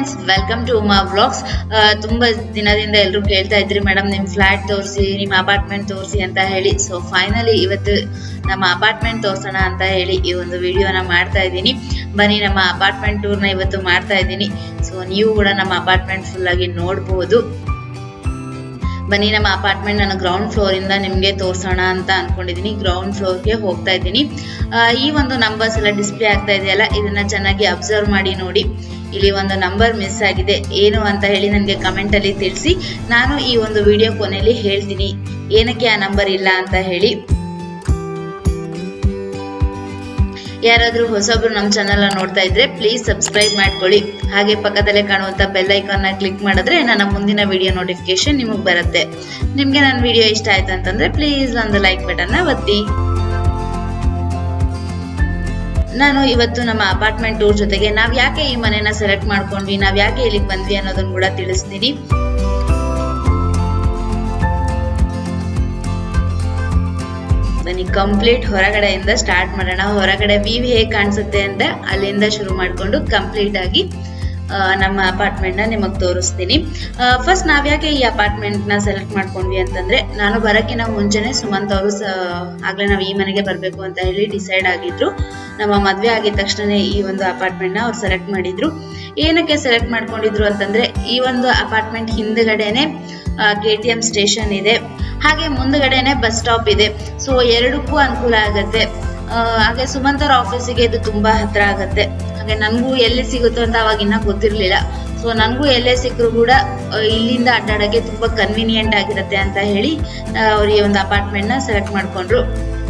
friends welcome to Uma vlogs ತುಂಬ ದಿನದಿಂದ ಎಲ್ಲರೂ ಕೇಳ್ತಾ ಇದ್ರಿ ಮೇಡಮ್ ನಿಮ್ಮ ಫ್ಲ್ಯಾಟ್ ತೋರಿಸಿ ನಿಮ್ಮ ಅಪಾರ್ಟ್ಮೆಂಟ್ ತೋರಿಸಿ ಅಂತ ಹೇಳಿ ಸೊ ಫೈನಲಿ ಇವತ್ತು ನಮ್ಮ ಅಪಾರ್ಟ್ಮೆಂಟ್ ತೋರಿಸೋಣ ಅಂತ ಹೇಳಿ ಈ ಒಂದು ವಿಡಿಯೋನ ಮಾಡ್ತಾ ಇದ್ದೀನಿ ಬನ್ನಿ ನಮ್ಮ ಅಪಾರ್ಟ್ಮೆಂಟ್ ಟೂರ್ನ ಇವತ್ತು ಮಾಡ್ತಾ ಇದ್ದೀನಿ ಸೊ ನೀವು ಕೂಡ ನಮ್ಮ ಅಪಾರ್ಟ್ಮೆಂಟ್ ಫುಲ್ ಆಗಿ ನೋಡ್ಬೋದು ಬನ್ನಿ ನಮ್ಮ ಅಪಾರ್ಟ್ಮೆಂಟ್ ನಾನು ಗ್ರೌಂಡ್ ಫ್ಲೋರ್ ಇಂದ ನಿಮಗೆ ತೋರಿಸೋಣ ಅಂತ ಅನ್ಕೊಂಡಿದ್ದೀನಿ ಗ್ರೌಂಡ್ ಫ್ಲೋರ್ಗೆ ಹೋಗ್ತಾ ಇದ್ದೀನಿ ಆ, ಈ ಒಂದು ನಂಬರ್ಸ್ ಎಲ್ಲ ಡಿಸ್ಪ್ಲೇ ಆಗ್ತಾ ಇದೆಯಲ್ಲ ಇದನ್ನ ಚೆನ್ನಾಗಿ ಅಬ್ಸರ್ವ್ ಮಾಡಿ ನೋಡಿ ಇಲ್ಲಿ ಒಂದು ನಂಬರ್ ಮಿಸ್ ಆಗಿದೆ ಏನು ಅಂತ ಹೇಳಿ ನನಗೆ ಕಮೆಂಟ್ ಅಲ್ಲಿ ತಿಳಿಸಿ ನಾನು ಈ ಒಂದು ವಿಡಿಯೋ ಕೊನೆಯಲ್ಲಿ ಹೇಳ್ತೀನಿ ಏನಕ್ಕೆ ಆ ನಂಬರ್ ಇಲ್ಲ ಅಂತ ಹೇಳಿ ಯಾರಾದ್ರೂ ಹೊಸಬ್ರು ನಮ್ಮ ಚಾನಲ್ ನೋಡ್ತಾ ಇದ್ರೆ ಪ್ಲೀಸ್ ಸಬ್ಸ್ಕ್ರೈಬ್ ಮಾಡ್ಕೊಳ್ಳಿ ಹಾಗೆ ಪಕ್ಕದಲ್ಲೇ ಕಾಣುವಂತ ಬೆಲ್ ಐಕಾನ್ ನ ಕ್ಲಿಕ್ ಮಾಡಿದ್ರೆ ನನ್ನ ಮುಂದಿನ ವಿಡಿಯೋ ನೋಟಿಫಿಕೇಶನ್ ನಿಮಗೆ ಬರುತ್ತೆ ನಿಮ್ಗೆ ನನ್ನ ವಿಡಿಯೋ ಇಷ್ಟ ಆಯ್ತು ಅಂತಂದ್ರೆ ಪ್ಲೀಸ್ ಒಂದು ಲೈಕ್ ಬಟನ್ ನ ಒತ್ತಿ ನಾನು ಇವತ್ತು ನಮ್ಮ ಅಪಾರ್ಟ್ಮೆಂಟ್ ಟೂರ್ ಜೊತೆಗೆ ನಾವ್ ಯಾಕೆ ಈ ಮನೆನ ಸೆಲೆಕ್ಟ್ ಮಾಡ್ಕೊಂಡ್ವಿ ನಾವ್ ಯಾಕೆ ಇಲ್ಲಿಗೆ ಬಂದ್ವಿ ಅನ್ನೋದನ್ನ ಕೂಡ ತಿಳಿಸ್ತೀನಿ ಬನ್ನಿ ಕಂಪ್ಲೀಟ್ ಹೊರಗಡೆಯಿಂದ ಸ್ಟಾರ್ಟ್ ಮಾಡೋಣ ಹೊರಗಡೆ ವ್ಯೂ ಹೇಗೆ ಕಾಣಿಸುತ್ತೆ ಅಂತ ಅಲ್ಲಿಂದ ಶುರು ಮಾಡಿಕೊಂಡು ಕಂಪ್ಲೀಟ್ ಆಗಿ ಆ, ನಮ್ಮ ಅಪಾರ್ಟ್ಮೆಂಟ್ ನ ನಿಮಗೆ ತೋರಿಸ್ತೀನಿ ಫಸ್ಟ್ ನಾವ್ಯಾಕೆ ಈ ಅಪಾರ್ಟ್ಮೆಂಟ್ ನ ಸೆಲೆಕ್ಟ್ ಮಾಡ್ಕೊಂಡ್ವಿ ಅಂತಂದ್ರೆ ನಾನು ಬರಕ್ಕಿಂತ ಮುಂಚೆನೆ ಸುಮಂತ್ ಅವರು ಆಗ್ಲೇ ನಾವು ಈ ಮನೆಗೆ ಬರ್ಬೇಕು ಅಂತ ಹೇಳಿ ಡಿಸೈಡ್ ಆಗಿದ್ರು ನಮ್ಮ ಮದ್ವೆ ಆಗಿದ ತಕ್ಷಣ ಈ ಒಂದು ಅಪಾರ್ಟ್ಮೆಂಟ್ ನ ಅವ್ರು ಸೆಲೆಕ್ಟ್ ಮಾಡಿದ್ರು ಏನಕ್ಕೆ ಸೆಲೆಕ್ಟ್ ಮಾಡ್ಕೊಂಡಿದ್ರು ಅಂತಂದ್ರೆ ಈ ಒಂದು ಅಪಾರ್ಟ್ಮೆಂಟ್ ಹಿಂದ್ಗಡೆನೆ ಕೆ ಟಿ ಎಂ ಸ್ಟೇಷನ್ ಇದೆ ಹಾಗೆ ಮುಂದ್ಗಡೆನೆ ಬಸ್ ಸ್ಟಾಪ್ ಇದೆ ಸೊ ಎರಡಕ್ಕೂ ಅನುಕೂಲ ಆಗತ್ತೆ ಆ, ಹಾಗೆ ಸುಮಂತ್ ಅವ್ರ ಆಫೀಸಿಗೆ ಇದು ತುಂಬಾ ಹತ್ರ ಆಗತ್ತೆ ಹಾಗೆ ನನಗೂ ಎಲ್ಲಿ ಸಿಗುತ್ತೋ ಅಂತ ಅವಾಗ ಇನ್ನ ಗೊತ್ತಿರ್ಲಿಲ್ಲ ಸೊ ನನಗೂ ಎಲ್ಲೇ ಸಿಕ್ಕರು ಕೂಡ ಆ, ಇಲ್ಲಿಂದ ಅಡ್ಡಾಡಕ್ಕೆ ತುಂಬಾ ಕನ್ವೀನಿಯೆಂಟ್ ಆಗಿರುತ್ತೆ ಅಂತ ಹೇಳಿ ಅವ್ರು ಈ ಒಂದು ಅಪಾರ್ಟ್ಮೆಂಟ್ ನ ಸೆಲೆಕ್ಟ್ ಮಾಡ್ಕೊಂಡ್ರು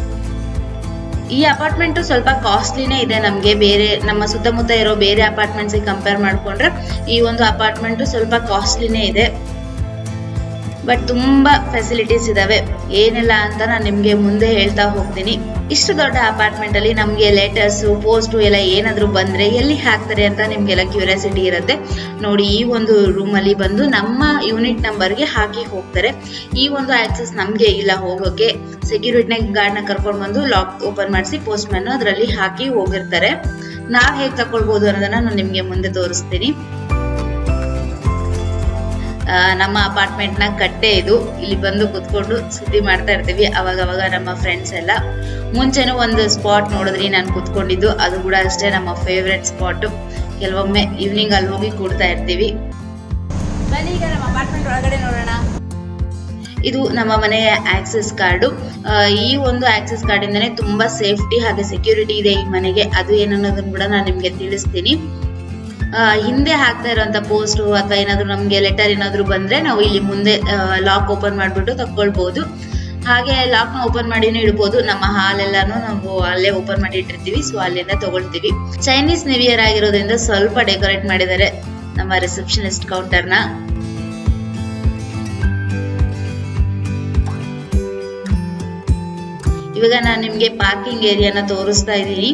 ಈ ಅಪಾರ್ಟ್ಮೆಂಟ್ ಸ್ವಲ್ಪ ಕಾಸ್ಟ್ಲಿನೇ ಇದೆ ನಮಗೆ ಬೇರೆ ನಮ್ಮ ಸುತ್ತಮುತ್ತ ಇರೋ ಬೇರೆ ಅಪಾರ್ಟ್ಮೆಂಟ್ಸ್ ಕಂಪೇರ್ ಮಾಡ್ಕೊಂಡ್ರೆ ಈ ಒಂದು ಅಪಾರ್ಟ್ಮೆಂಟ್ ಸ್ವಲ್ಪ ಕಾಸ್ಟ್ಲಿನೇ ಇದೆ ಬಟ್ ತುಂಬಾ ಫೆಸಿಲಿಟೀಸ್ ಇದಾವೆ ಏನಿಲ್ಲ ಅಂತ ನಾನು ನಿಮ್ಗೆ ಮುಂದೆ ಹೇಳ್ತಾ ಹೋಗ್ತೀನಿ ಇಷ್ಟು ದೊಡ್ಡ ಅಪಾರ್ಟ್ಮೆಂಟ್ ಅಲ್ಲಿ ನಮ್ಗೆ ಲೆಟರ್ಸ್ ಪೋಸ್ಟ್ ಎಲ್ಲ ಏನಾದ್ರು ಬಂದ್ರೆ ಎಲ್ಲಿ ಹಾಕ್ತಾರೆ ಅಂತ ನಿಮ್ಗೆಲ್ಲ ಕ್ಯೂರಿಯಾಸಿಟಿ ಇರುತ್ತೆ ನೋಡಿ ಈ ಒಂದು ರೂಮ್ ಅಲ್ಲಿ ಬಂದು ನಮ್ಮ ಯೂನಿಟ್ ನಂಬರ್ಗೆ ಹಾಕಿ ಹೋಗ್ತಾರೆ ಈ ಒಂದು ಆಕ್ಸೆಸ್ ನಮ್ಗೆ ಇಲ್ಲ ಹೋಗೋಕೆ ಸೆಕ್ಯೂರಿಟಿನ ಗಾರ್ಡ್ನ ಕರ್ಕೊಂಡು ಬಂದು ಲಾಕ್ ಓಪನ್ ಮಾಡಿಸಿ ಪೋಸ್ಟ್ ಮ್ಯಾನ್ ಅದರಲ್ಲಿ ಹಾಕಿ ಹೋಗಿರ್ತಾರೆ ನಾವ್ ಹೇಗ್ ತಕೊಳ್ಬಹುದು ಅನ್ನೋದನ್ನ ನಾನು ನಿಮ್ಗೆ ಮುಂದೆ ತೋರಿಸ್ತೀನಿ ಆ, ನಮ್ಮ ಅಪಾರ್ಟ್ಮೆಂಟ್ ನ ಕಟ್ಟೆ ಇದು ಇಲ್ಲಿ ಬಂದು ಕುತ್ಕೊಂಡು ಸುದ್ದಿ ಮಾಡ್ತಾ ಇರ್ತೀವಿ ಅವಾಗ ಅವಾಗ ನಮ್ಮ ಫ್ರೆಂಡ್ಸ್ ಎಲ್ಲ ಮುಂಚೆನೂ ಒಂದು ಸ್ಪಾಟ್ ನೋಡಿದ್ರಿ ನಾನು ಕುತ್ಕೊಂಡಿದ್ದು ಅದು ಕೂಡ ಅಷ್ಟೇ ನಮ್ಮ ಫೇವ್ರೆಟ್ ಸ್ಪಾಟ್ ಕೆಲವೊಮ್ಮೆ ಈವ್ನಿಂಗ್ ಅಲ್ಲಿ ಹೋಗಿ ಕೂಡ್ತಾ ಇರ್ತೀವಿ ಬನ್ನಿ ಈಗ ನಮ್ಮ ಅಪಾರ್ಟ್ಮೆಂಟ್ ಒಳಗಡೆ ನೋಡೋಣ ಇದು ನಮ್ಮ ಮನೆಯ ಆಕ್ಸೆಸ್ ಕಾರ್ಡು ಈ ಒಂದು ಆಕ್ಸೆಸ್ ಕಾರ್ಡ್ ಇಂದಾನೆ ತುಂಬಾ ಸೇಫ್ಟಿ ಹಾಗೆ ಸೆಕ್ಯೂರಿಟಿ ಇದೆ ಈ ಮನೆಗೆ ಅದು ಏನನ್ನೋದನ್ನ ಕೂಡ ನಾನು ನಿಮ್ಗೆ ತಿಳಿಸ್ತೀನಿ ಆ, ಹಿಂದೆ ಹಾಕ್ತಾ ಇರುವಂತ ಪೋಸ್ಟ್ ಅಥವಾ ಏನಾದ್ರು ನಮ್ಗೆ ಲೆಟರ್ ಏನಾದ್ರು ಬಂದ್ರೆ ನಾವು ಇಲ್ಲಿ ಮುಂದೆ ಲಾಕ್ ಓಪನ್ ಮಾಡ್ಬಿಟ್ಟು ತಕೊಳ್ಬಹುದು ಹಾಗೆ ಲಾಕ್ ನ ಓಪನ್ ಮಾಡಿನೂ ಇಡ್ಬೋದು ನಮ್ಮ ಹಾಲ್ ಎಲ್ಲಾನು ನಾವು ಅಲ್ಲೇ ಓಪನ್ ಮಾಡಿ ಇಟ್ಟಿರ್ತೀವಿ ಸೊ ಅಲ್ಲಿಂದ ತಗೊಳ್ತೀವಿ ಚೈನೀಸ್ ನ್ಯೂ ಇಯರ್ ಆಗಿರೋದ್ರಿಂದ ಸ್ವಲ್ಪ ಡೆಕೋರೇಟ್ ಮಾಡಿದ್ದಾರೆ ನಮ್ಮ ರಿಸೆಪ್ಷನಿಸ್ಟ್ ಕೌಂಟರ್ ನ ಇವಾಗ ನಾನು ನಿಮ್ಗೆ ಪಾರ್ಕಿಂಗ್ ಏರಿಯಾನ ತೋರಿಸ್ತಾ ಇದ್ದೀನಿ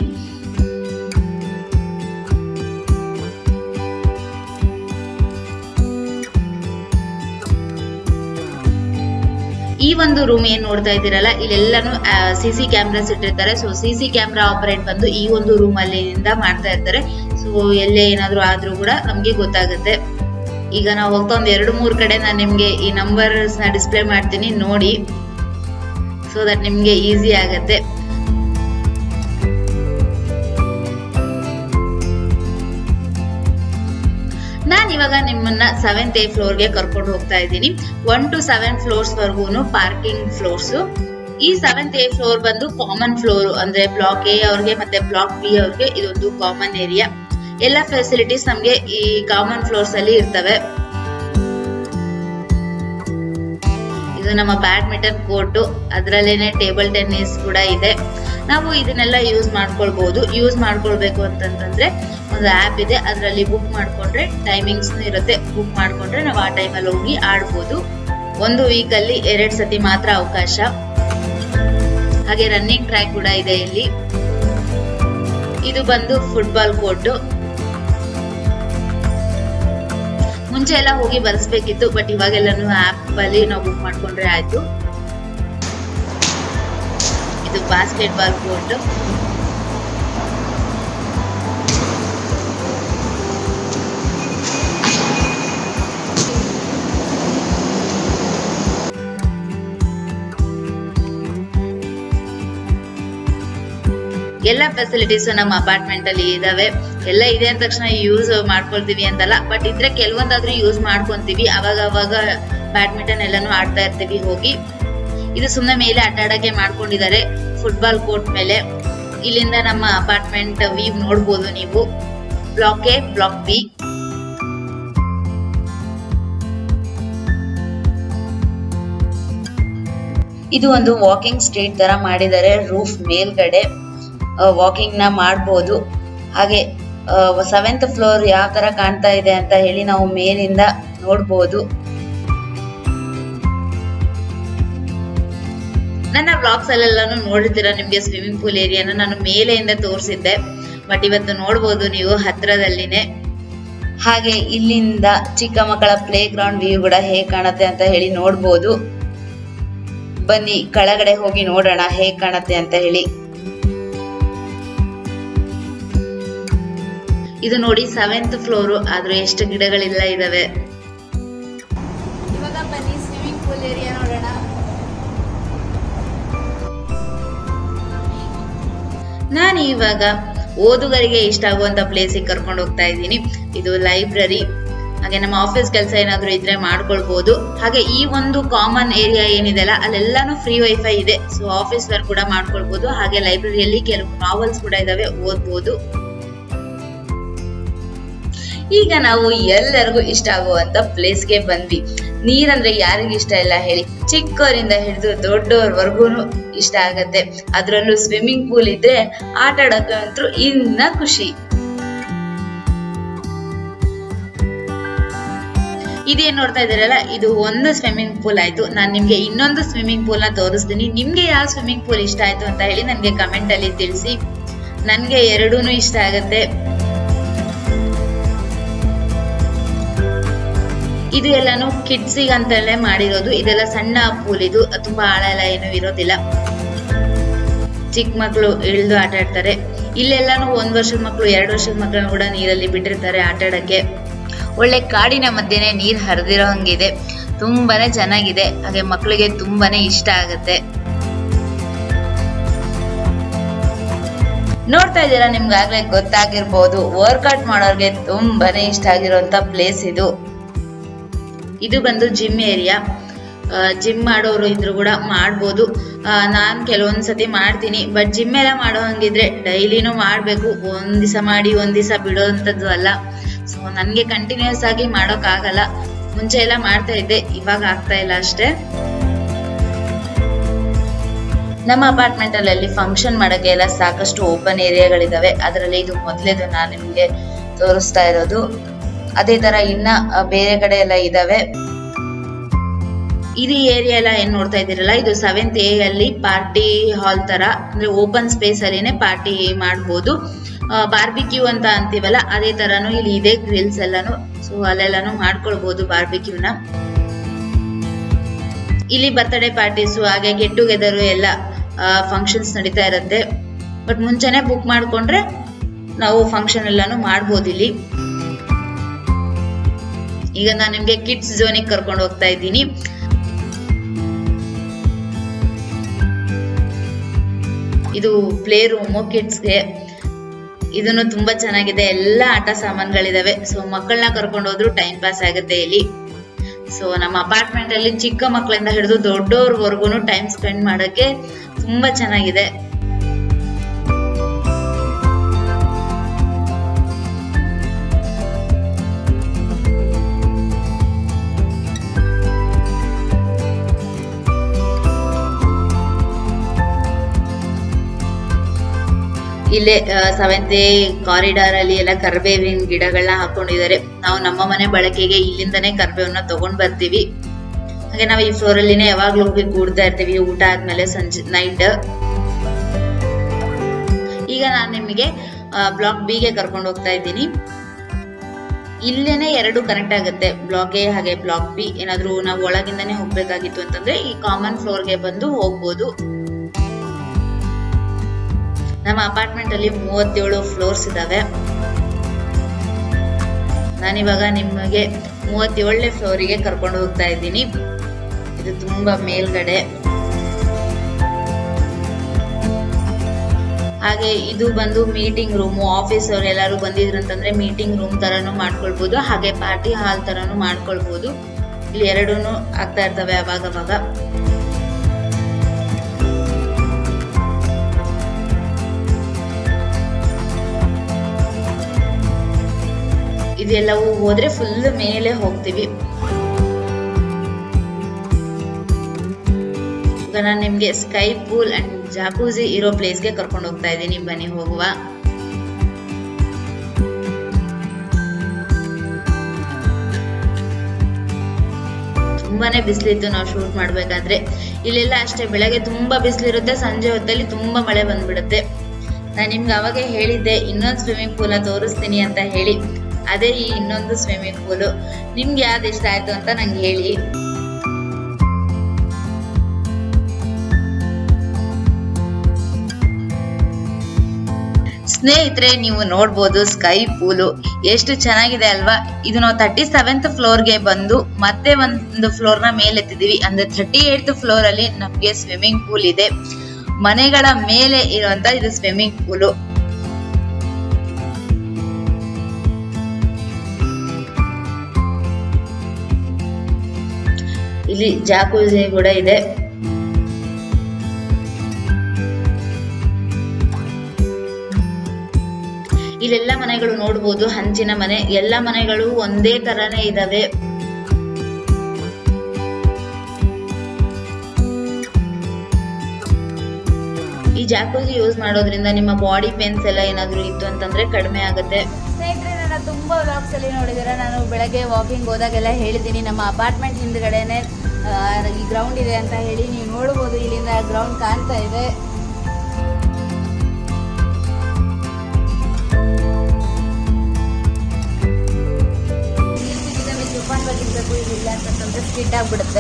ಈ ಒಂದು ರೂಮ್ ಏನ್ ನೋಡ್ತಾ ಇದ್ದೀರಲ್ಲ ಇಲ್ಲೆಲ್ಲಾನು ಸಿ ಸಿ ಕ್ಯಾಮ್ರಾಸ್ ಇಟ್ಟಿರ್ತಾರೆ so C C camera operate ಬಂದು ಈ ಒಂದು ರೂಮ್ ಅಲ್ಲಿಂದ ಮಾಡ್ತಾ ಇರ್ತಾರೆ ಸೊ ಎಲ್ಲೇ ಏನಾದ್ರು ಆದ್ರೂ ಕೂಡ ನಮ್ಗೆ ಗೊತ್ತಾಗುತ್ತೆ ಈಗ ನಾವು ಹೋಗ್ತಾ ಒಂದ್ ಎರಡು ಮೂರ್ ಕಡೆ ನಾನು ನಿಮ್ಗೆ ಈ ನಂಬರ್ಸ್ ನ ಡಿಸ್ಪ್ಲೇ ಮಾಡ್ತೀನಿ ನೋಡಿ ಸೊ ದಟ್ ನಿಮ್ಗೆ ಈಸಿ ಆಗತ್ತೆ ನಾನ್ ಇವಾಗ ನಿಮ್ಮನ್ನ ಸೆವೆಂತ್ ಎ ಫ್ಲೋರ್ಗೆ ಕರ್ಕೊಂಡು ಹೋಗ್ತಾ ಇದ್ದೀನಿ ಒನ್ ಟು ಸೆವೆನ್ ಫ್ಲೋರ್ಸ್ ವರ್ಗೂನು ಪಾರ್ಕಿಂಗ್ ಫ್ಲೋರ್ಸ್ ಈ ಸೆವೆಂತ್ ಎ ಫ್ಲೋರ್ ಬಂದು ಕಾಮನ್ ಫ್ಲೋರ್ ಅಂದ್ರೆ ಬ್ಲಾಕ್ ಎ ಅವ್ರಿಗೆ ಮತ್ತೆ ಬ್ಲಾಕ್ ಬಿ ಅವ್ರಿಗೆ ಇದೊಂದು ಕಾಮನ್ ಏರಿಯಾ ಎಲ್ಲ ಫೆಸಿಲಿಟೀಸ್ ನಮ್ಗೆ ಈ ಕಾಮನ್ ಫ್ಲೋರ್ಸ್ ಅಲ್ಲಿ ಇರ್ತವೆ ಇದು ನಮ್ಮ ಬ್ಯಾಡ್ಮಿಂಟನ್ ಕೋರ್ಟು ಅದರಲ್ಲೇನೆ ಟೇಬಲ್ ಟೆನ್ನಿಸ್ ಕೂಡ ಇದೆ ನಾವು ಇದನ್ನೆಲ್ಲ ಯೂಸ್ ಮಾಡ್ಕೊಳ್ಬಹುದು ಯೂಸ್ ಮಾಡ್ಕೊಳ್ಬೇಕು ಅಂತಂತಂದ್ರೆ ಒಂದು ಆ್ಯಪ್ ಇದೆ ಅದರಲ್ಲಿ ಬುಕ್ ಮಾಡ್ಕೊಂಡ್ರೆ ಟೈಮಿಂಗ್ಸ್ ಇರುತ್ತೆ ಬುಕ್ ಮಾಡ್ಕೊಂಡ್ರೆ ನಾವು ಆ ಟೈಮಲ್ಲಿ ಹೋಗಿ ಆಡ್ಬೋದು ಒಂದು ವೀಕಲ್ಲಿ ಎರಡ್ ಸತಿ ಮಾತ್ರ ಅವಕಾಶ ಹಾಗೆ ರನ್ನಿಂಗ್ ಟ್ರ್ಯಾಕ್ ಕೂಡ ಇದೆ ಇಲ್ಲಿ ಇದು ಬಂದು ಫುಟ್ಬಾಲ್ ಕೋರ್ಟು ಮುಂಚೆ ಎಲ್ಲ ಹೋಗಿ ಬರ್ಸ್ಬೇಕಿತ್ತು ಬಟ್ ಇವಾಗೆಲ್ಲಾನು ಆಪ್ ಅಲ್ಲಿ ನಾವು ಬುಕ್ ಮಾಡ್ಕೊಂಡ್ರೆ ಆಯ್ತು ಇದು ಬಾಸ್ಕೆಟ್ ಬಾಲ್ ಕೋರ್ಟ್ ಎಲ್ಲ ಫೆಸಿಲಿಟೀಸ್ ನಮ್ಮ ಅಪಾರ್ಟ್ಮೆಂಟ್ ಅಲ್ಲಿ ಇದಾವೆ ಎಲ್ಲ ಇದೆ ಅಂದ ತಕ್ಷಣ ಯೂಸ್ ಮಾಡ್ಕೊಳ್ತೀವಿ ಅಂತಲ್ಲ ಬಟ್ ಇದ್ರೆ ಕೆಲವೊಂದಾದ್ರೂ ಯೂಸ್ ಮಾಡ್ಕೊಂತೀವಿ ಅವಾಗ ಅವಾಗ ಬ್ಯಾಡ್ಮಿಂಟನ್ ಎಲ್ಲಾನು ಆಡ್ತಾ ಇರ್ತೀವಿ ಹೋಗಿ ಇದು ಸುಮ್ಮನೆ ಮೇಲೆ ಆಟ ಆಡಕ್ಕೆ ಮಾಡ್ಕೊಂಡಿದ್ದಾರೆ ಫುಟ್ಬಾಲ್ ಕೋರ್ಟ್ ಮೇಲೆ ಇಲ್ಲಿಂದ ನಮ್ಮ ಅಪಾರ್ಟ್ಮೆಂಟ್ ವ್ಯೂ ನೋಡ್ಬೋದು ನೀವು ಬ್ಲಾಕ್ ಎ ಬ್ಲಾಕ್ ಬಿ ಇದು ಒಂದು ವಾಕಿಂಗ್ ಸ್ಟ್ರೀಟ್ ತರ ಮಾಡಿದ್ದಾರೆ ರೂಫ್ ಮೇಲ್ಗಡೆ ವಾಕಿಂಗ್ ನ ಮಾಡ್ಬೋದು ಹಾಗೆ ಸೆವೆಂತ್ ಫ್ಲೋರ್ ಯಾವ ತರ ಕಾಣ್ತಾ ಇದೆ ಅಂತ ಹೇಳಿ ನಾವು ಮೇಲಿಂದ ನೋಡ್ಬೋದು ನನ್ನ ವ್ಲಾಗ್ಸ್ ಅಲ್ಲೆಲ್ಲಾನು ನೋಡಿರ್ತೀರ ನಿಮ್ಗೆ ಸ್ವಿಮ್ಮಿಂಗ್ ಪೂಲ್ ಏರಿಯಾನ ನಾನು ಮೇಲೆಯಿಂದ ತೋರಿಸಿದ್ದೆ ಬಟ್ ಇವತ್ತು ನೋಡ್ಬೋದು ನೀವು ಹತ್ರದಲ್ಲಿನೇ ಹಾಗೆ ಇಲ್ಲಿಂದ ಚಿಕ್ಕ ಮಕ್ಕಳ ಪ್ಲೇ ಗ್ರೌಂಡ್ ವ್ಯೂ ಕೂಡ ಹೇಗ್ ಕಾಣುತ್ತೆ ಅಂತ ಹೇಳಿ ನೋಡ್ಬೋದು ಬನ್ನಿ ಕೆಳಗಡೆ ಹೋಗಿ ನೋಡೋಣ ಹೇಗ್ ಕಾಣತ್ತೆ ಅಂತ ಹೇಳಿ ಇದು ನೋಡಿ ಸೆವೆಂತ್ ಫ್ಲೋರ್ ಆದ್ರೂ ಎಷ್ಟು ಗಿಡಗಳೆಲ್ಲ ಇದಾವೆ ಇವಾಗ ಬನ್ನಿ ಸ್ವಿಮ್ಮಿಂಗ್ ಪೂಲ್ ಏರಿಯಾ ನೋಡೋಣ ನಾನು ಇವಾಗ ಓದುಗರಿಗೆ ಇಷ್ಟ ಆಗುವಂತ ಪ್ಲೇಸಿಗೆ ಕರ್ಕೊಂಡು ಹೋಗ್ತಾ ಇದ್ದೀನಿ ಇದು ಲೈಬ್ರರಿ ಹಾಗೆ ನಮ್ಮ ಆಫೀಸ್ ಕೆಲಸ ಏನಾದ್ರು ಇದ್ರೆ ಮಾಡ್ಕೊಳ್ಬಹುದು ಹಾಗೆ ಈ ಒಂದು ಕಾಮನ್ ಏರಿಯಾ ಏನಿದೆ ಅಲ್ಲ ಅಲ್ಲೆಲ್ಲಾನು ಫ್ರೀ ವೈಫೈ ಇದೆ ಸೊ ಆಫೀಸ್ ವರ್ಕ್ ಕೂಡ ಮಾಡ್ಕೊಳ್ಬಹುದು ಹಾಗೆ ಲೈಬ್ರರಿಯಲ್ಲಿ ಕೆಲವು ನಾವೆಲ್ಸ್ ಕೂಡ ಇದಾವೆ ಓದ್ಬೋದು ಈಗ ನಾವು ಎಲ್ಲರಿಗೂ ಇಷ್ಟ ಆಗುವಂತ ಪ್ಲೇಸ್ಗೆ ಬಂದ್ವಿ ನೀರಂದ್ರೆ ಯಾರಿಗೂ ಇಷ್ಟ ಇಲ್ಲ ಹೇಳಿ ಚಿಕ್ಕವರಿಂದ ಹಿಡಿದು ದೊಡ್ಡವರ್ವರ್ಗು ಇಷ್ಟ ಆಗತ್ತೆ ಅದ್ರಲ್ಲೂ ಸ್ವಿಮ್ಮಿಂಗ್ ಪೂಲ್ ಇದ್ರೆ ಆಟ ಆಡಕ್ಕಂತೂ ಇನ್ನ ಖುಷಿ ಇದೇನ್ ನೋಡ್ತಾ ಇದ್ದೀರಲ್ಲ ಇದು ಒಂದು ಸ್ವಿಮ್ಮಿಂಗ್ ಪೂಲ್ ಆಯ್ತು ನಾನ್ ನಿಮ್ಗೆ ಇನ್ನೊಂದು ಸ್ವಿಮ್ಮಿಂಗ್ ಪೂಲ್ ನ ತೋರಿಸ್ತೀನಿ ನಿಮ್ಗೆ ಯಾವ ಸ್ವಿಮ್ಮಿಂಗ್ ಪೂಲ್ ಇಷ್ಟ ಆಯ್ತು ಅಂತ ಹೇಳಿ ನನ್ಗೆ ಕಮೆಂಟ್ ಅಲ್ಲಿ ತಿಳಿಸಿ ನನ್ಗೆ ಎರಡೂನು ಇಷ್ಟ ಆಗತ್ತೆ ಇದು ಎಲ್ಲಾನು ಕಿಡ್ಸಿಗೆ ಅಂತಲೇ ಮಾಡಿರೋದು ಇದೆಲ್ಲ ಸಣ್ಣ ಪೂಲ್ ಇದು ತುಂಬಾ ಆಳ ಎಲ್ಲ ಏನು ಇರೋದಿಲ್ಲ ಚಿಕ್ಕ ಮಕ್ಕಳು ಇಳಿದು ಆಟ ಆಡ್ತಾರೆ ಇಲ್ಲೆಲ್ಲಾನು ಒಂದ್ ವರ್ಷದ ಮಕ್ಕಳು ಎರಡು ವರ್ಷದ ಮಕ್ಕಳನ್ನ ಕೂಡ ನೀರಲ್ಲಿ ಬಿಟ್ಟಿರ್ತಾರೆ ಆಟ ಆಡಕ್ಕೆ ಒಳ್ಳೆ ಕಾಡಿನ ಮಧ್ಯೆನೆ ನೀರ್ ಹರಿದಿರೋ ಹಂಗಿದೆ ತುಂಬಾನೇ ಚೆನ್ನಾಗಿದೆ ಹಾಗೆ ಮಕ್ಕಳಿಗೆ ತುಂಬಾನೇ ಇಷ್ಟ ಆಗತ್ತೆ ನೋಡ್ತಾ ಇದ್ದೀರಾ ನಿಮ್ಗಾಗ್ಲೇ ಗೊತ್ತಾಗಿರ್ಬೋದು ವರ್ಕೌಟ್ ಮಾಡೋರ್ಗೆ ತುಂಬಾನೇ ಇಷ್ಟ ಆಗಿರುವಂತ ಪ್ಲೇಸ್ ಇದು ಇದು ಬಂದು ಜಿಮ್ ಏರಿಯಾ ಜಿಮ್ ಮಾಡೋರು ಇದ್ರು ಕೂಡ ಮಾಡ್ಬೋದು ನಾನು ಕೆಲವೊಂದ್ ಸತಿ ಮಾಡ್ತೀನಿ ಬಟ್ ಜಿಮ್ ಎಲ್ಲ ಮಾಡೋ ಹಂಗಿದ್ರೆ ಡೈಲಿನೂ ಮಾಡ್ಬೇಕು ಒಂದ್ ದಿವಸ ಮಾಡಿ ಒಂದ್ ದಿವಸ ಬಿಡೋಂಥದ್ದು ಅಲ್ಲ ಸೊ ನನ್ಗೆ ಕಂಟಿನ್ಯೂಸ್ ಆಗಿ ಮಾಡೋಕ್ ಆಗಲ್ಲ ಮುಂಚೆ ಎಲ್ಲ ಮಾಡ್ತಾ ಇದ್ದೆ ಇವಾಗ ಆಗ್ತಾ ಇಲ್ಲ ಅಷ್ಟೇ ನಮ್ಮ ಅಪಾರ್ಟ್ಮೆಂಟ್ ಅಲ್ಲಿ ಫಂಕ್ಷನ್ ಮಾಡಕ್ಕೆ ಎಲ್ಲ ಸಾಕಷ್ಟು ಓಪನ್ ಏರಿಯಾಗಳಿದಾವೆ ಅದರಲ್ಲಿ ಇದು ಮೊದಲೇದು ನಾನು ನಿಮ್ಗೆ ತೋರಿಸ್ತಾ ಇರೋದು ಅದೇ ತರ ಇನ್ನ ಆ, ಬೇರೆ ಕಡೆ ಎಲ್ಲ ಇದಾವೆ ಇದು ಏರಿಯಾ ಎಲ್ಲ ಏನ್ ನೋಡ್ತಾ ಇದ್ದೀರಲ್ಲ ಇದು ಸೆವೆಂತ್ ಎ ಅಲ್ಲಿ ಪಾರ್ಟಿ ಹಾಲ್ ತರ ಅಂದ್ರೆ ಓಪನ್ ಸ್ಪೇಸ್ ಅಲ್ಲಿನೇ ಪಾರ್ಟಿ ಮಾಡ್ಬೋದು ಬಾರ್ಬಿಕ್ಯೂ ಅಂತ ಅಂತೀವಲ್ಲ ಅದೇ ತರಾನು ಇಲ್ಲಿ ಇದೆ ಗ್ರಿಲ್ಸ್ ಎಲ್ಲಾನು ಸೊ ಅಲ್ಲೆಲ್ಲಾನು ಮಾಡ್ಕೊಳ್ಬಹುದು ಬಾರ್ಬಿಕ್ಯೂನ ಇಲ್ಲಿ ಬರ್ತ್ಡೇ ಪಾರ್ಟೀಸು ಹಾಗೆ ಗೆಟ್ ಟುಗೆದರ್ ಎಲ್ಲ ಫಂಕ್ಷನ್ಸ್ ನಡೀತಾ ಇರುತ್ತೆ ಬಟ್ ಮುಂಚೆನೆ ಬುಕ್ ಮಾಡ್ಕೊಂಡ್ರೆ ನಾವು ಫಂಕ್ಷನ್ ಎಲ್ಲಾನು ಮಾಡ್ಬೋದು ಇಲ್ಲಿ ಈಗ ನಾನು ನಿಮ್ಗೆ ಕಿಡ್ಸ್ ಝೋನಿಗೆ ಕರ್ಕೊಂಡು ಹೋಗ್ತಾ ಇದ್ದೀನಿ ಇದು ಪ್ಲೇ ರೂಮು ಕಿಡ್ಸ್ಗೆ ಇದನ್ನು ತುಂಬಾ ಚೆನ್ನಾಗಿದೆ ಎಲ್ಲ ಆಟ ಸಾಮಾನುಗಳಿದಾವೆ ಸೊ ಮಕ್ಕಳನ್ನ ಕರ್ಕೊಂಡು ಹೋದ್ರು ಟೈಮ್ ಪಾಸ್ ಆಗುತ್ತೆ ಇಲ್ಲಿ ಸೊ ನಮ್ಮ ಅಪಾರ್ಟ್ಮೆಂಟ್ ಅಲ್ಲಿ ಚಿಕ್ಕ ಮಕ್ಕಳಿಂದ ಹಿಡಿದು ದೊಡ್ಡವ್ರವರೆಗೂ ಟೈಮ್ ಸ್ಪೆಂಡ್ ಮಾಡಕ್ಕೆ ತುಂಬಾ ಚೆನ್ನಾಗಿದೆ ಇಲ್ಲೇ ಸೆವೆಂತ್ ಕಾರಿಡಾರ್ ಅಲ್ಲಿ ಎಲ್ಲ ಕರ್ಬೇವಿನ ಗಿಡಗಳನ್ನ ಹಾಕೊಂಡಿದ್ದಾರೆ ನಾವು ನಮ್ಮ ಮನೆ ಬಳಕೆಗೆ ಇಲ್ಲಿಂದನೇ ಕರ್ಬೇವನ್ನ ತಗೊಂಡ್ ಬರ್ತೀವಿ ಹಾಗೆ ನಾವು ಈ ಫ್ಲೋರ್ ಅಲ್ಲಿನೇ ಯಾವಾಗ್ಲೂ ಹೋಗಿ ಕೂಡ್ತಾ ಇರ್ತೀವಿ ಊಟ ಆದ್ಮೇಲೆ ಸಂಜೆ ನೈಟ್ ಈಗ ನಾನು ನಿಮಗೆ ಬ್ಲಾಕ್ ಬಿಗೆ ಕರ್ಕೊಂಡು ಹೋಗ್ತಾ ಇದ್ದೀನಿ ಇಲ್ಲೇನೆ ಎರಡು ಕನೆಕ್ಟ್ ಆಗುತ್ತೆ ಬ್ಲಾಕ್ ಎ ಹಾಗೆ ಬ್ಲಾಕ್ ಬಿ ಏನಾದ್ರೂ ನಾವು ಒಳಗಿಂದಾನೇ ಹೋಗ್ಬೇಕಾಗಿತ್ತು ಅಂತಂದ್ರೆ ಈ ಕಾಮನ್ ಫ್ಲೋರ್ಗೆ ಬಂದು ಹೋಗ್ಬೋದು ನಮ್ಮ ಅಪಾರ್ಟ್ಮೆಂಟ್ ಅಲ್ಲಿ ಮೂವತ್ತೇಳು ಫ್ಲೋರ್ಸ್ ಇದಾವೆ ನಾನಿವಾಗ ನಿಮಗೆ ಮೂವತ್ತೇಳನೇ ಫ್ಲೋರಿಗೆ ಕರ್ಕೊಂಡು ಹೋಗ್ತಾ ಇದ್ದೀನಿ ಇದು ತುಂಬಾ ಮೇಲ್ಗಡೆ ಹಾಗೆ ಇದು ಬಂದು ಮೀಟಿಂಗ್ ರೂಮು ಆಫೀಸ್ ಅವ್ರು ಎಲ್ಲರೂ ಬಂದಿದ್ರು ಅಂತಂದ್ರೆ ಮೀಟಿಂಗ್ ರೂಮ್ ತರನು ಮಾಡ್ಕೊಳ್ಬೋದು ಹಾಗೆ ಪಾರ್ಟಿ ಹಾಲ್ ತರನು ಮಾಡ್ಕೊಳ್ಬೋದು ಇಲ್ಲಿ ಎರಡೂ ಆಗ್ತಾ ಇರ್ತವೆ ಅವಾಗ ಅವಾಗ ಇದೆಲ್ಲವೂ ಹೋದ್ರೆ ಫುಲ್ ಮೇಲೆ ಹೋಗ್ತೀವಿ ಈಗ ನಾನು ನಿಮ್ಗೆ ಸ್ಕೈ ಪೂಲ್ ಅಂಡ್ ಜಾಕೂಸಿ ಇರೋ ಪ್ಲೇಸ್ಗೆ ಕರ್ಕೊಂಡು ಹೋಗ್ತಾ ಇದ್ದೀನಿ ಬನ್ನಿ ಹೋಗುವ ತುಂಬಾನೇ ಬಿಸಿಲಿತ್ತು ನಾವು ಶೂಟ್ ಮಾಡ್ಬೇಕಾದ್ರೆ ಇಲ್ಲೆಲ್ಲ ಅಷ್ಟೇ ಬೆಳಗ್ಗೆ ತುಂಬಾ ಬಿಸಿಲಿರುತ್ತೆ ಸಂಜೆ ಹೊತ್ತಲ್ಲಿ ತುಂಬಾ ಮಳೆ ಬಂದ್ಬಿಡುತ್ತೆ ನಾನು ನಿಮ್ಗೆ ಅವಾಗೆ ಹೇಳಿದ್ದೆ ಇನ್ನೊಂದು ಸ್ವಿಮ್ಮಿಂಗ್ ಪೂಲ ತೋರಿಸ್ತೀನಿ ಅಂತ ಹೇಳಿ ಅದೇ ಈ ಇನ್ನೊಂದು ಸ್ವಿಮ್ಮಿಂಗ್ ಪೂಲು ನಿಮ್ಗೆ ಯಾವ್ದು ಇಷ್ಟ ಆಯ್ತು ಅಂತ ನಂಗೆ ಹೇಳಿ ಸ್ನೇಹಿತರೆ ನೀವು ನೋಡ್ಬೋದು ಸ್ಕೈ ಪೂಲು ಎಷ್ಟು ಚೆನ್ನಾಗಿದೆ ಅಲ್ವಾ ಇದು ನಾವು ತರ್ಟಿ ಸೆವೆಂತ್ ಫ್ಲೋರ್ಗೆ ಬಂದು ಮತ್ತೆ ಒಂದು ಫ್ಲೋರ್ ನ ಮೇಲೆ ಎತ್ತಿದೀವಿ ಅಂದ್ರೆ ಥರ್ಟಿ ಏಟ್ ಫ್ಲೋರ್ ಅಲ್ಲಿ ನಮ್ಗೆ ಸ್ವಿಮ್ಮಿಂಗ್ ಪೂಲ್ ಇದೆ ಮನೆಗಳ ಮೇಲೆ ಇರುವಂತ ಇದು ಸ್ವಿಮ್ಮಿಂಗ್ ಪೂಲು ಇಲ್ಲಿ ಜಾಕೂಜಿ ಕೂಡ ಇದೆ ಇಲ್ಲೆಲ್ಲ ಮನೆಗಳು ನೋಡ್ಬೋದು ಹಂಚಿನ ಮನೆ ಎಲ್ಲ ಮನೆಗಳು ಒಂದೇ ತರನೇ ಇದಾವೆ ಈ ಜಾಕೂಜಿ ಯೂಸ್ ಮಾಡೋದ್ರಿಂದ ನಿಮ್ಮ ಬಾಡಿ ಪೇನ್ಸ್ ಎಲ್ಲ ಏನಾದ್ರು ಇತ್ತು ಅಂತಂದ್ರೆ ಕಡಿಮೆ ಆಗುತ್ತೆ ಸ್ನೇಹಿತರೆ ನನ್ನ ತುಂಬ ವ್ಲಾಗ್ಸ್ ಅಲ್ಲಿ ನೋಡಿದಿರ ನಾನು ಬೆಳಗ್ಗೆ ವಾಕಿಂಗ್ ಹೋದಾಗೆಲ್ಲ ಹೇಳಿದ್ದೀನಿ ನಮ್ಮ ಅಪಾರ್ಟ್ಮೆಂಟ್ ಹಿಂದ್ಗಡೆನೆ ಆ, ಈ ಗ್ರೌಂಡ್ ಇದೆ ಅಂತ ಹೇಳಿ ನೀವು ನೋಡ್ಬೋದು ಇಲ್ಲಿಂದ ಗ್ರೌಂಡ್ ಕಾಣ್ತಾ ಇದೆ ತುಪ್ಪನ್ ಬಗಿರ್ಬೇಕು ಇಲ್ಲ ಅಂತಂದ್ರೆ ಸ್ಕಿಡ್ ಆಗ್ಬಿಡುತ್ತೆ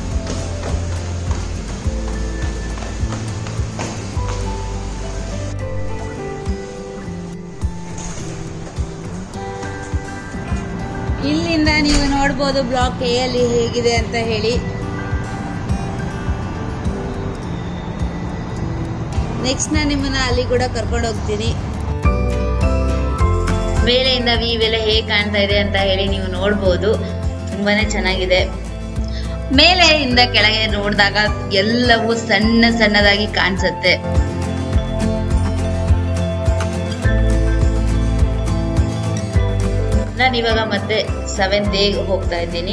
ಇಲ್ಲಿಂದ ನೀವು ನೋಡ್ಬೋದು ಬ್ಲಾಕ್ ಎ ಅಲ್ಲಿ ಹೇಗಿದೆ ಅಂತ ಹೇಳಿ ನೆಕ್ಸ್ಟ್ ನಾನು ನಿಮ್ಮನ್ನ ಅಲ್ಲಿ ಕೂಡ ಕರ್ಕೊಂಡು ಹೋಗ್ತೀನಿ ಮೇಲೆಯಿಂದ ವ್ಯೂ ಎಲ್ಲ ಹೇಗೆ ಕಾಣ್ತಾ ಇದೆ ಅಂತ ಹೇಳಿ ನೀವು ನೋಡ್ಬೋದು ತುಂಬಾನೇ ಚೆನ್ನಾಗಿದೆ ಮೇಲೆಯಿಂದ ಕೆಳಗೆ ನೋಡಿದಾಗ ಎಲ್ಲವೂ ಸಣ್ಣ ಸಣ್ಣದಾಗಿ ಕಾಣಿಸುತ್ತೆ ನಾನು ಇವಾಗ ಮತ್ತೆ ಸೆವೆಂತ್ ಡೇ ಹೋಗ್ತಾ ಇದ್ದೀನಿ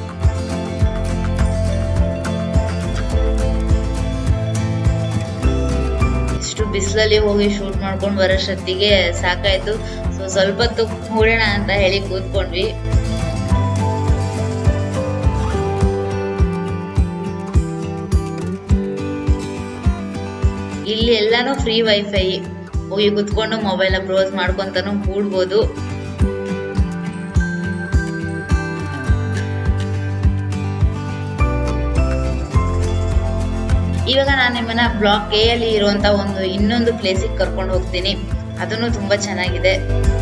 ಇಷ್ಟು ಬಿಸಿಲಲ್ಲಿ ಹೋಗಿ ಶೂಟ್ ಮಾಡ್ಕೊಂಡು ಬರೋಷ್ಟೊತ್ತಿಗೆ ಸಾಕಾಯ್ತು ಸೊ ಸ್ವಲ್ಪ ಹೊತ್ತು ಕೂಡೋಣ ಅಂತ ಹೇಳಿ ಕೂತ್ಕೊಂಡ್ವಿ ಇಲ್ಲಿ ಎಲ್ಲಾನು ಫ್ರೀ ವೈಫೈ ಹೋಗಿ ಕುತ್ಕೊಂಡು ಮೊಬೈಲ್ ಬ್ರೌಸ್ ಮಾಡ್ಕೊಂತಾನು ಕೂಡ್ಬೋದು ಇವಾಗ ನಾನು ನಿಮ್ಮನ್ನ ಬ್ಲಾಕ್ ಎ ಅಲ್ಲಿ ಇರುವಂತ ಒಂದು ಇನ್ನೊಂದು ಪ್ಲೇಸಿಗೆ ಕರ್ಕೊಂಡು ಹೋಗ್ತೀನಿ ಅದನ್ನು ತುಂಬಾ ಚೆನ್ನಾಗಿದೆ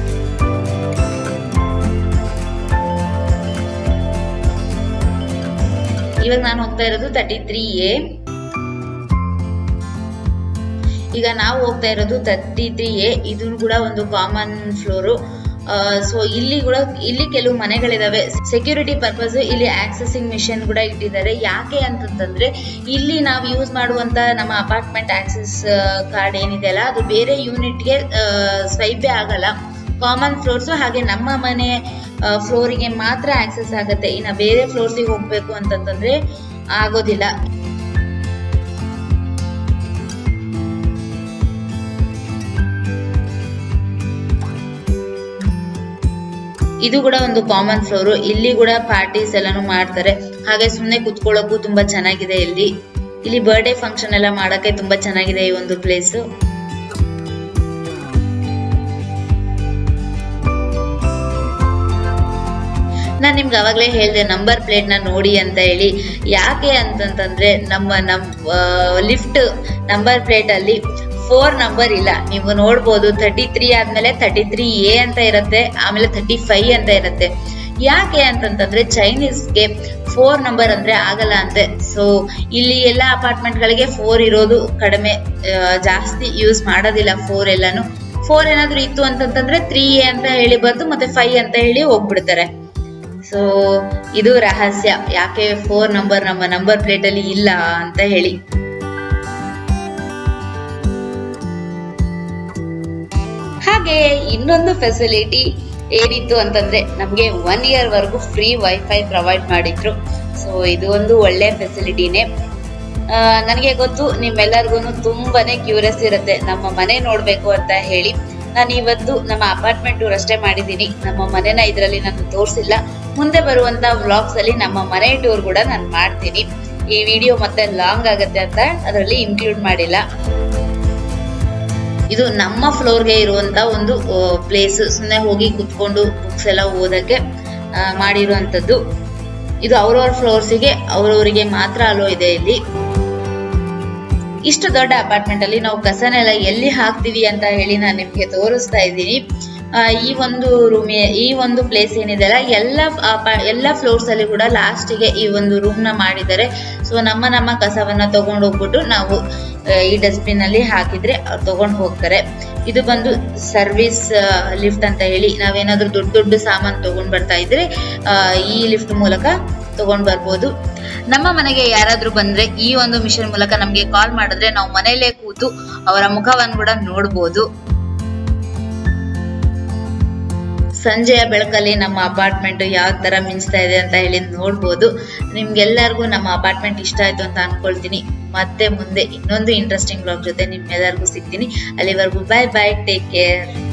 ಇವಾಗ ನಾನು ಹೋಗ್ತಾ ಇರೋದು ತರ್ಟಿ ತ್ರೀ ಎ ಈಗ ನಾವು ಹೋಗ್ತಾ ಇರೋದು ತರ್ಟಿ ತ್ರೀ ಎ ಇದು ಕೂಡ ಒಂದು ಕಾಮನ್ ಫ್ಲೋರು ಸೊ ಇಲ್ಲಿ ಕೂಡ ಇಲ್ಲಿ ಕೆಲವು ಮನೆಗಳಿದಾವೆ ಸೆಕ್ಯೂರಿಟಿ ಪರ್ಪಸ್ ಇಲ್ಲಿ ಆಕ್ಸೆಸಿಂಗ್ ಮಿಷನ್ ಕೂಡ ಇಟ್ಟಿದ್ದಾರೆ ಯಾಕೆ ಅಂತಂತಂದ್ರೆ ಇಲ್ಲಿ ನಾವು ಯೂಸ್ ಮಾಡುವಂತ ನಮ್ಮ ಅಪಾರ್ಟ್ಮೆಂಟ್ ಆಕ್ಸೆಸ್ ಕಾರ್ಡ್ ಏನಿದೆ ಅಲ್ಲ ಅದು ಬೇರೆ ಯೂನಿಟ್ಗೆ ಸ್ವೈಪೇ ಆಗಲ್ಲ ಕಾಮನ್ ಫ್ಲೋರ್ಸ್ ಹಾಗೆ ನಮ್ಮ ಮನೆ ಫ್ಲೋರಿಗೆ ಮಾತ್ರ ಆಕ್ಸೆಸ್ ಆಗುತ್ತೆ ಇನ್ನು ಬೇರೆ ಫ್ಲೋರ್ಸಿಗೆ ಹೋಗ್ಬೇಕು ಅಂತಂತಂದ್ರೆ ಆಗೋದಿಲ್ಲ ಇದು ಕೂಡ ಒಂದು ಕಾಮನ್ ಫ್ಲೋರ್ ಇಲ್ಲಿ ಕೂಡ ಪಾರ್ಟೀಸ್ ಎಲ್ಲಾನು ಮಾಡ್ತಾರೆ ಹಾಗೆ ಸುಮ್ಮನೆ ಕುತ್ಕೊಳ್ಳೋಕ್ಕೂ ತುಂಬಾ ಚೆನ್ನಾಗಿದೆ ಇಲ್ಲಿ ಇಲ್ಲಿ ಬರ್ಡೇ ಫಂಕ್ಷನ್ ಎಲ್ಲ ಮಾಡಕ್ಕೆ ತುಂಬಾ ಚೆನ್ನಾಗಿದೆ ಈ ಒಂದು ಪ್ಲೇಸ್ ನಾನು ನಿಮ್ಗೆ ಅವಾಗಲೇ ಹೇಳಿದೆ ನಂಬರ್ ಪ್ಲೇಟ್ ನ ನೋಡಿ ಅಂತ ಹೇಳಿ ಯಾಕೆ ಅಂತಂತಂದ್ರೆ ನಮ್ಮ ನಮ್ ಲಿಫ್ಟ್ ನಂಬರ್ ಪ್ಲೇಟ್ ಅಲ್ಲಿ ಫೋರ್ ನಂಬರ್ ಇಲ್ಲ ನೀವು ನೋಡ್ಬೋದು ತರ್ಟಿ ತ್ರೀ ಆದ್ಮೇಲೆ ತರ್ಟಿ ತ್ರೀ ಎ ಅಂತ ಇರುತ್ತೆ ಆಮೇಲೆ ತರ್ಟಿ ಫೈವ್ ಅಂತ ಇರುತ್ತೆ ಯಾಕೆ ಅಂತಂತಂದ್ರೆ ಚೈನೀಸ್ಗೆ ಫೋರ್ ನಂಬರ್ ಅಂದ್ರೆ ಆಗಲ್ಲ ಅಂತೆ ಸೊ ಇಲ್ಲಿ ಎಲ್ಲ ಅಪಾರ್ಟ್ಮೆಂಟ್ಗಳಿಗೆ ಫೋರ್ ಇರೋದು ಕಡಿಮೆ ಆ, ಜಾಸ್ತಿ ಯೂಸ್ ಮಾಡೋದಿಲ್ಲ ಫೋರ್ ಎಲ್ಲಾನು ಫೋರ್ ಏನಾದ್ರು ಇತ್ತು ಅಂತಂತಂದ್ರೆ ತ್ರೀ ಅಂತ ಹೇಳಿ ಬರ್ದು ಮತ್ತೆ ಫೈವ್ ಅಂತ ಹೇಳಿ ಹೋಗ್ಬಿಡ್ತಾರೆ ಸೊ ಇದು ರಹಸ್ಯ ಯಾಕೆ ಫೋರ್ ನಂಬರ್ ನಮ್ಮ ನಂಬರ್ ಪ್ಲೇಟ್ ಅಲ್ಲಿ ಇಲ್ಲ ಅಂತ ಹೇಳಿ ಹಾಗೆ ಇನ್ನೊಂದು ಫೆಸಿಲಿಟಿ ಏನಿತ್ತು ಅಂತಂದ್ರೆ ನಮ್ಗೆ ಒನ್ ಇಯರ್ ವರೆಗೂ ಫ್ರೀ ವೈಫೈ ಪ್ರೊವೈಡ್ ಮಾಡಿದ್ರು ಸೊ ಇದು ಒಂದು ಒಳ್ಳೆ ಫೆಸಿಲಿಟಿನೇ ನನಗೆ ಗೊತ್ತು ನಿಮ್ಮೆಲ್ಲರಿಗೂ ತುಂಬಾನೇ ಕ್ಯೂರಿಯಸ್ ಇರುತ್ತೆ ನಮ್ಮ ಮನೆ ನೋಡ್ಬೇಕು ಅಂತ ಹೇಳಿ ನಾನು ಇವತ್ತು ನಮ್ಮ ಅಪಾರ್ಟ್ಮೆಂಟ್ ಟೂರ್ ಅಷ್ಟೇ ಮಾಡಿದ್ದೀನಿ ನಮ್ಮ ಮನೆನ ಇದರಲ್ಲಿ ನಾನು ತೋರಿಸಿಲ್ಲ ಮುಂದೆ ಬರುವಂತ ವ್ಲಾಗ್ಸ್ ಅಲ್ಲಿ ನಮ್ಮ ಮನೆ ಟೂರ್ ಕೂಡ ನಾನು ಮಾಡ್ತೀನಿ ಈ ವಿಡಿಯೋ ಮತ್ತೆ ಲಾಂಗ್ ಆಗುತ್ತೆ ಅಂತ ಅದರಲ್ಲಿ ಇನ್ಕ್ಲೂಡ್ ಮಾಡಿಲ್ಲ ಇದು ನಮ್ಮ ಫ್ಲೋರ್ಗೆ ಇರುವಂತ ಒಂದು ಪ್ಲೇಸ್ ಸುಮ್ಮನೆ ಹೋಗಿ ಕುತ್ಕೊಂಡು ಬುಕ್ಸ್ ಎಲ್ಲ ಓದಕ್ಕೆ ಆ, ಮಾಡಿರುವಂತದ್ದು ಇದು ಅವ್ರವ್ರ ಫ್ಲೋರ್ಸಿಗೆ ಅವ್ರವರಿಗೆ ಮಾತ್ರ ಅಲೋ ಇದೆ ಇಲ್ಲಿ ಇಷ್ಟು ದೊಡ್ಡ ಅಪಾರ್ಟ್ಮೆಂಟ್ ಅಲ್ಲಿ ನಾವು ಕಸನೆಲ್ಲ ಎಲ್ಲಿ ಹಾಕ್ತಿವಿ ಅಂತ ಹೇಳಿ ನಾನು ನಿಮ್ಗೆ ತೋರಿಸ್ತಾ ಇದ್ದೀನಿ ಆ, ಈ ಒಂದು ರೂಮ್ ಈ ಒಂದು ಪ್ಲೇಸ್ ಏನಿದೆ ಅಲ್ಲ ಎಲ್ಲ ಅಪ- ಎಲ್ಲ ಫ್ಲೋರ್ಸ್ ಅಲ್ಲಿ ಕೂಡ ಲಾಸ್ಟಿಗೆ ಈ ಒಂದು ರೂಮ್ ನ ಮಾಡಿದ್ದಾರೆ ಸೊ ನಮ್ಮ ನಮ್ಮ ಕಸವನ್ನ ತಗೊಂಡು ಹೋಗ್ಬಿಟ್ಟು ನಾವು ಆ, ಈ ಡಸ್ಟ್ಬಿನ್ ಅಲ್ಲಿ ಹಾಕಿದ್ರೆ ಅವ್ರು ತಗೊಂಡು ಹೋಗ್ತಾರೆ ಇದು ಬಂದು ಸರ್ವಿಸ್ ಲಿಫ್ಟ್ ಅಂತ ಹೇಳಿ ನಾವೇನಾದ್ರೂ ದೊಡ್ಡ ದೊಡ್ಡ ಸಾಮಾನು ತಗೊಂಡ್ ಬರ್ತಾ ಇದ್ರೆ ಆ, ಈ ಲಿಫ್ಟ್ ಮೂಲಕ ತಗೊಂಡ್ ಬರ್ಬೋದು ನಮ್ಮ ಮನೆಗೆ ಯಾರಾದ್ರೂ ಬಂದ್ರೆ ಈ ಒಂದು ಮಿಷನ್ ಮೂಲಕ ನಮ್ಗೆ ಕಾಲ್ ಮಾಡಿದ್ರೆ ನಾವು ಮನೆಯಲ್ಲೇ ಕೂತು ಅವರ ಮುಖವನ್ನು ಕೂಡ ನೋಡ್ಬೋದು ಸಂಜೆಯ ಬೆಳಕಲ್ಲಿ ನಮ್ಮ ಅಪಾರ್ಟ್ಮೆಂಟ್ ಯಾವ ತರ ಮಿಂಚ್ತಾ ಇದೆ ಅಂತ ಹೇಳಿ ನೋಡ್ಬೋದು ನಿಮ್ಗೆಲ್ಲರಿಗೂ ನಮ್ಮ ಅಪಾರ್ಟ್ಮೆಂಟ್ ಇಷ್ಟ ಆಯ್ತು ಅಂತ ಅನ್ಕೊಳ್ತೀನಿ ಮತ್ತೆ ಮುಂದೆ ಇನ್ನೊಂದು ಇಂಟ್ರೆಸ್ಟಿಂಗ್ ಬ್ಲಾಗ್ ಜೊತೆ ನಿಮ್ಮೆಲ್ಲರಿಗೂ ಸಿಗ್ತೀನಿ ಅಲ್ಲಿವರೆಗೂ ಬಾಯ್ ಬಾಯ್ ಟೇಕ್ ಕೇರ್